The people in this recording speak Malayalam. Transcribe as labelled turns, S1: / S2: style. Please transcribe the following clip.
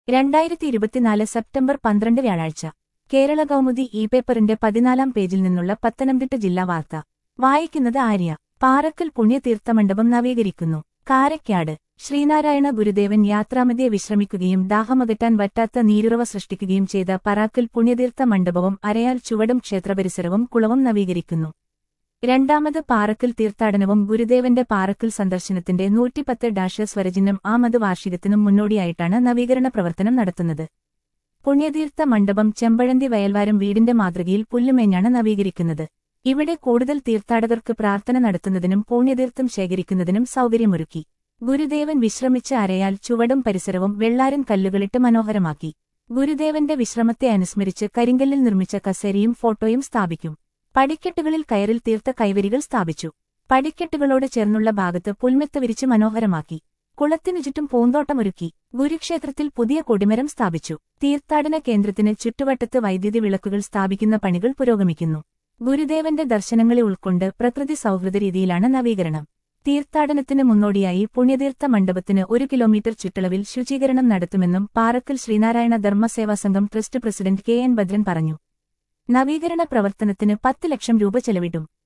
S1: രണ്ടായിരത്തി ഇരുപത്തിനാല് സെപ്റ്റംബർ പന്ത്രണ്ട് വ്യാഴാഴ്ച കേരള കൗമുദി ഇ പേപ്പറിന്റെ പതിനാലാം പേജിൽ നിന്നുള്ള പത്തനംതിട്ട ജില്ലാ വാർത്ത വായിക്കുന്നത് ആര്യ പാറക്കൽ പുണ്യതീർത്ഥമണ്ഡപം നവീകരിക്കുന്നു കാരയ്ക്കാട് ശ്രീനാരായണ ഗുരുദേവൻ യാത്രാമധ്യേ വിശ്രമിക്കുകയും ദാഹമകറ്റാൻ വറ്റാത്ത നീരുറവ സൃഷ്ടിക്കുകയും ചെയ്ത പറാക്കൽ പുണ്യതീർത്ഥ മണ്ഡപവും അരയാൽ ചുവടും ക്ഷേത്രപരിസരവും കുളവും നവീകരിക്കുന്നു രണ്ടാമത് പാറക്കൽ തീർത്ഥാടനവും ഗുരുദേവന്റെ പാറക്കൽ സന്ദർശനത്തിന്റെ നൂറ്റിപ്പത്ത് ഡാഷ് സ്വരചിഹ്നം ആമത് വാർഷികത്തിനും മുന്നോടിയായിട്ടാണ് നവീകരണ പ്രവർത്തനം നടത്തുന്നത് പുണ്യതീർത്ഥ മണ്ഡപം ചെമ്പഴന്തി വയൽവാരം വീടിന്റെ മാതൃകയിൽ പുല്ലുമേഞ്ഞാണ് നവീകരിക്കുന്നത് ഇവിടെ കൂടുതൽ തീർത്ഥാടകർക്ക് പ്രാർത്ഥന നടത്തുന്നതിനും പുണ്യതീർത്ഥം ശേഖരിക്കുന്നതിനും സൗകര്യമൊരുക്കി ഗുരുദേവൻ വിശ്രമിച്ച അരയാൽ ചുവടും പരിസരവും വെള്ളാരൻ കല്ലുകളിട്ട് മനോഹരമാക്കി ഗുരുദേവന്റെ വിശ്രമത്തെ അനുസ്മരിച്ച് കരിങ്കല്ലിൽ നിർമ്മിച്ച കസേരയും ഫോട്ടോയും സ്ഥാപിക്കും പടിക്കെട്ടുകളിൽ കയറിൽ തീർത്ത കൈവരികൾ സ്ഥാപിച്ചു പടിക്കെട്ടുകളോട് ചേർന്നുള്ള ഭാഗത്ത് പുൽമെത്ത വിരിച്ച് മനോഹരമാക്കി കുളത്തിനു ചുറ്റും പൂന്തോട്ടമൊരുക്കി ഗുരുക്ഷേത്രത്തിൽ പുതിയ കൊടിമരം സ്ഥാപിച്ചു തീർത്ഥാടന കേന്ദ്രത്തിന് ചുറ്റുവട്ടത്ത് വൈദ്യുതി വിളക്കുകൾ സ്ഥാപിക്കുന്ന പണികൾ പുരോഗമിക്കുന്നു ഗുരുദേവന്റെ ദർശനങ്ങളെ ഉൾക്കൊണ്ട് പ്രകൃതി സൗഹൃദ രീതിയിലാണ് നവീകരണം തീർത്ഥാടനത്തിന് മുന്നോടിയായി പുണ്യതീർത്ഥ മണ്ഡപത്തിന് ഒരു കിലോമീറ്റർ ചുറ്റളവിൽ ശുചീകരണം നടത്തുമെന്നും Parakkal Sreenarayana Dharmaseva Sangham trust president K N Bhadran പറഞ്ഞു നവീകരണ പ്രവർത്തനത്തിന് പത്ത് ലക്ഷം രൂപ ചെലവിടും